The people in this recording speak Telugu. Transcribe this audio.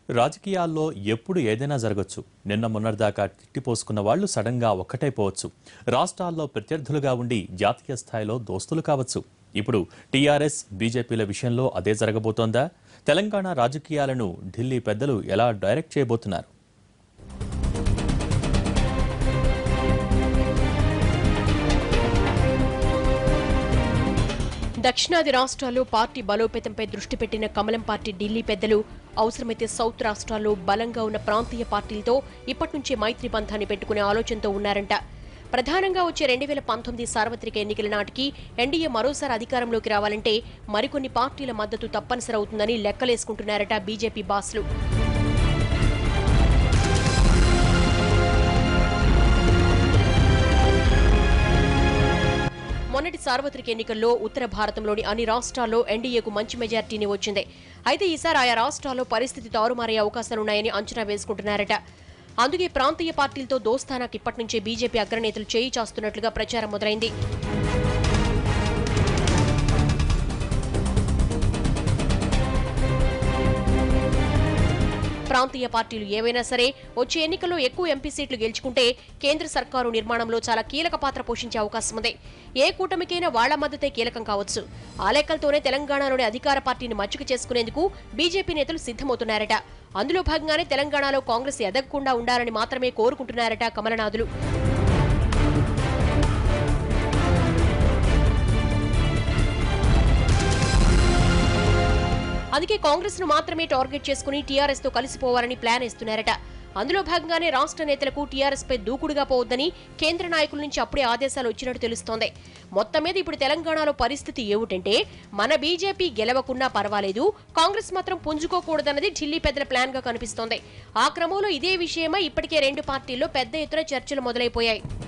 రాజకీయాల్లో ఎప్పుడు ఏదైనా జరగచ్చు నిన్న మొన్నటిదాకా తిట్టిపోసుకున్న వాళ్ళు సడన్గా ఒక్కటైపోవచ్చు రాష్ట్రాల్లో ప్రత్యర్థులుగా ఉండి జాతీయ స్థాయిలో దోస్తులు కావచ్చు ఇప్పుడు టీఆర్ఎస్ బీజేపీల విషయంలో అదే జరగబోతోందా తెలంగాణ రాజకీయాలను ఢిల్లీ పెద్దలు ఎలా డైరెక్ట్ చేయబోతున్నారు దక్షిణాది రాష్ట్రాల్లో పార్టీ బలోపేతంపై దృష్టి పెట్టిన కమలం పార్టీ ఢిల్లీ పెద్దలు అవసరమైతే సౌత్ రాష్ట్రాల్లో బలంగా ఉన్న ప్రాంతీయ పార్టీలతో ఇప్పటి నుంచే మైత్రి బంధాన్ని పెట్టుకునే ఆలోచనతో ఉన్నారంట ప్రధానంగా వచ్చే రెండు వేల పంతొమ్మిది సార్వత్రిక ఎన్నికల నాటికి ఎన్డీఏ మరోసారి అధికారంలోకి రావాలంటే మరికొన్ని పార్టీల మద్దతు తప్పనిసరి అవుతుందని లెక్కలేసుకుంటున్నారట బీజేపీ బాస్లు మొన్నటి సార్వత్రిక ఎన్నికల్లో ఉత్తర భారతంలోని అన్ని రాష్ట్రాల్లో ఎన్డీఏకు మంచి మెజార్టీని వచ్చింది అయితే ఈసారి ఆయా రాష్ట్రాల్లో పరిస్థితి తారుమారే అవకాశాలున్నాయని అంచనా వేసుకుంటున్నారట అందుకే ప్రాంతీయ పార్టీలతో దోస్తానాకు ఇప్పటి నుంచే బీజేపీ అగ్రనేతలు చేయి చాస్తున్నట్లుగా ప్రచారం మొదలైంది ప్రాంతీయ పార్టీలు ఏవైనా సరే వచ్చే ఎన్నికల్లో ఎక్కువ ఎంపీ సీట్లు గెలుచుకుంటే కేంద్ర సర్కారు నిర్మాణంలో చాలా కీలక పాత్ర పోషించే అవకాశం ఉంది ఏ కూటమికైనా వాళ్ల మద్దతే కీలకం కావచ్చు ఆ లెక్కలతోనే తెలంగాణలోని అధికార పార్టీని మచ్చుక చేసుకునేందుకు బీజేపీ నేతలు సిద్ధమవుతున్నారట అందులో భాగంగానే తెలంగాణలో కాంగ్రెస్ ఎదగకుండా ఉండాలని మాత్రమే కోరుకుంటున్నారట కమలనాథులు అందుకే కాంగ్రెస్ ను మాత్రమే టార్గెట్ చేసుకుని టీఆర్ఎస్ తో కలిసిపోవాలని ప్లాన్ ఇస్తున్నారట అందులో భాగంగానే రాష్ట్ర నేతలకు టీఆర్ఎస్ పై దూకుడుగా పోవద్దని కేంద్ర నాయకుల నుంచి అప్పుడే ఆదేశాలు వచ్చినట్టు తెలుస్తోంది మొత్తం మీద ఇప్పుడు తెలంగాణలో పరిస్థితి ఏమిటంటే మన బీజేపీ గెలవకున్నా పర్వాలేదు కాంగ్రెస్ మాత్రం పుంజుకోకూడదన్నది ఢిల్లీ పెద్దల ప్లాన్ గా కనిపిస్తోంది ఆ క్రమంలో ఇదే విషయమై ఇప్పటికే రెండు పార్టీల్లో పెద్ద ఎత్తున చర్చలు మొదలైపోయాయి